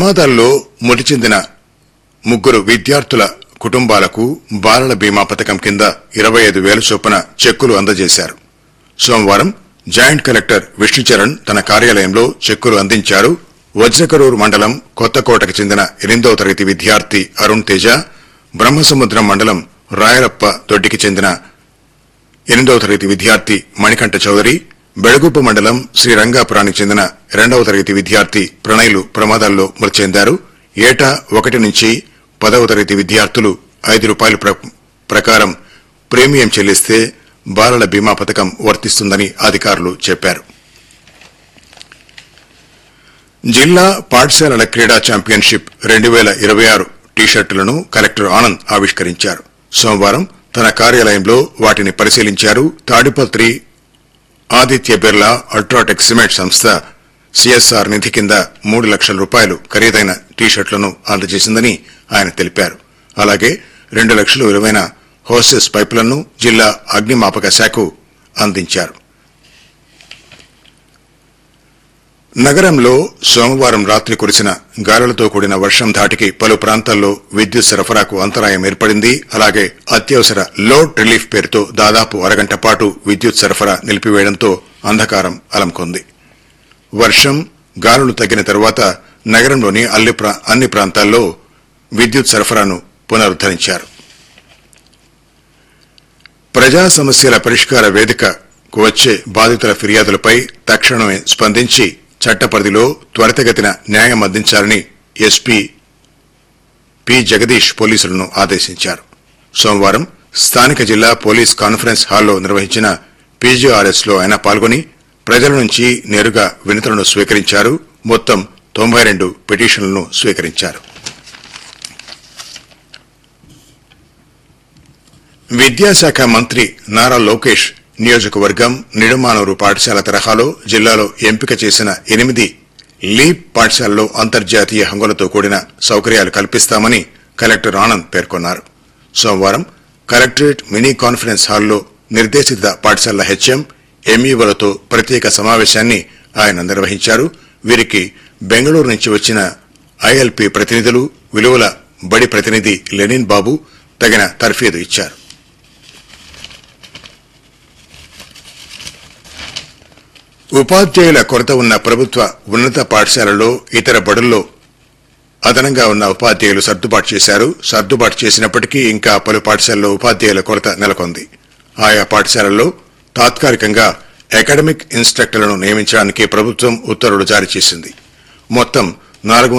ప్రమాదాల్లో మృతి చెందిన ముగ్గురు విద్యార్థుల కుటుంబాలకు బాలల బీమా పథకం కింద ఇరవై ఐదు వేల చొప్పున చెక్కులు అందజేశారు సోమవారం జాయింట్ కలెక్టర్ విష్ణుచరణ్ తన కార్యాలయంలో చెక్కులు అందించారు వజ్రకరూరు మండలం కొత్తకోటకు చెందిన ఎనిమిదవ తరగతి విద్యార్థి అరుణ్ తేజ బ్రహ్మసముద్రం మండలం రాయలప్ప దొడ్డికి చెందిన ఎనిమిదవ తరగతి విద్యార్థి మణికంఠ చౌదరి బెళగుప్ప మండలం శ్రీరంగాపురానికి చెందిన రెండవ తరగతి విద్యార్థి ప్రణయ్లు ప్రమాదాల్లో మృతి చెందారు ఏటా ఒకటి నుంచి పదవ తరగతి విద్యార్థులు ఐదు రూపాయల ప్ర- ప్రకారం ప్రీమియం చెల్లిస్తే బాలల బీమా పథకం వర్తిస్తుందని అధికారులు చెప్పారు జిల్లా పాఠశాలల క్రీడా ఛాంపియన్షిప్ రెండు వేల ఇరవై ఆరు టీషర్టులను కలెక్టర్ ఆనంద్ ఆవిష్కరించారు సోమవారం తన కార్యాలయంలో వాటిని పరిశీలించారు తాడిపత్రి ఆదిత్య బిర్లా అల్ట్రాటెక్ సిమెంట్ సంస్థ సిఎస్ఆర్ నిధి కింద మూడు లక్షల రూపాయలు ఖరీదైన టీషర్ట్లను అందజేసిందని ఆయన తెలిపారు అలాగే రెండు లక్షలు విలువైన హోసెస్ పైపులను జిల్లా అగ్నిమాపక శాఖ అందించారు నగరంలో సోమవారం రాత్రి కురిసిన గాలులతో కూడిన వర్షం ధాటికి పలు ప్రాంతాల్లో విద్యుత్ సరఫరాకు అంతరాయం ఏర్పడింది అలాగే అత్యవసర లోడ్ రిలీఫ్ పేరుతో దాదాపు అరగంట పాటు విద్యుత్ సరఫరా నిలిపివేయడంతో అంధకారం అలముకుంది వర్షం గాలులు తగ్గిన తరువాత నగరంలోని అల్లి ప్రా- అన్ని ప్రాంతాల్లో విద్యుత్ సరఫరాను పునరుద్దరించారు ప్రజా సమస్యల పరిష్కార వేదికకు వచ్చే బాధితుల ఫిర్యాదులపై తక్షణమే స్పందించి చట్ట పరిధిలో త్వరితగతిన న్యాయం అందించాలని ఎస్పీ పి జగదీష్ పోలీసులను ఆదేశించారు సోమవారం స్థానిక జిల్లా పోలీస్ కాన్ఫరెన్స్ హాల్లో నిర్వహించిన పీజీఆర్ఎస్ లో ఆయన పాల్గొని ప్రజల నుంచి నేరుగా వినతులను స్వీకరించారు మొత్తం తొంభై రెండు పిటిషన్లను స్వీకరించారు విద్యాశాఖ మంత్రి నారా లోకేష్ నియోజకవర్గం నిడుమానూరు పాఠశాల తరహాలో జిల్లాలో ఎంపిక చేసిన ఎనిమిది లీప్ పాఠశాలలో అంతర్జాతీయ హంగులతో కూడిన సౌకర్యాలు కల్పిస్తామని కలెక్టర్ ఆనంద్ పేర్కొన్నారు సోమవారం కలెక్టరేట్ మినీ కాన్ఫరెన్స్ హాల్లో నిర్దేశిత పాఠశాలల హెచ్ఎం ఎంఈఓలతో ప్రత్యేక సమావేశాన్ని ఆయన నిర్వహించారు వీరికి బెంగళూరు నుంచి వచ్చిన ఐఎల్పి ప్రతినిధులు విలువల బడి ప్రతినిధి లెనిన్ బాబు తగిన తర్ఫీదు ఇచ్చారు ఉపాధ్యాయుల కొరత ఉన్న ప్రభుత్వ ఉన్నత పాఠశాలలో ఇతర బడుల్లో అదనంగా ఉన్న ఉపాధ్యాయులు సర్దుబాటు చేశారు సర్దుబాటు చేసినప్పటికీ ఇంకా పలు పాఠశాలలో ఉపాధ్యాయుల కొరత నెలకొంది ఆయా పాఠశాలల్లో తాత్కాలికంగా అకాడమిక్ ఇన్స్ట్రక్టర్లను నియమించడానికి ప్రభుత్వం ఉత్తర్వులు జారీ చేసింది మొత్తం నాలుగు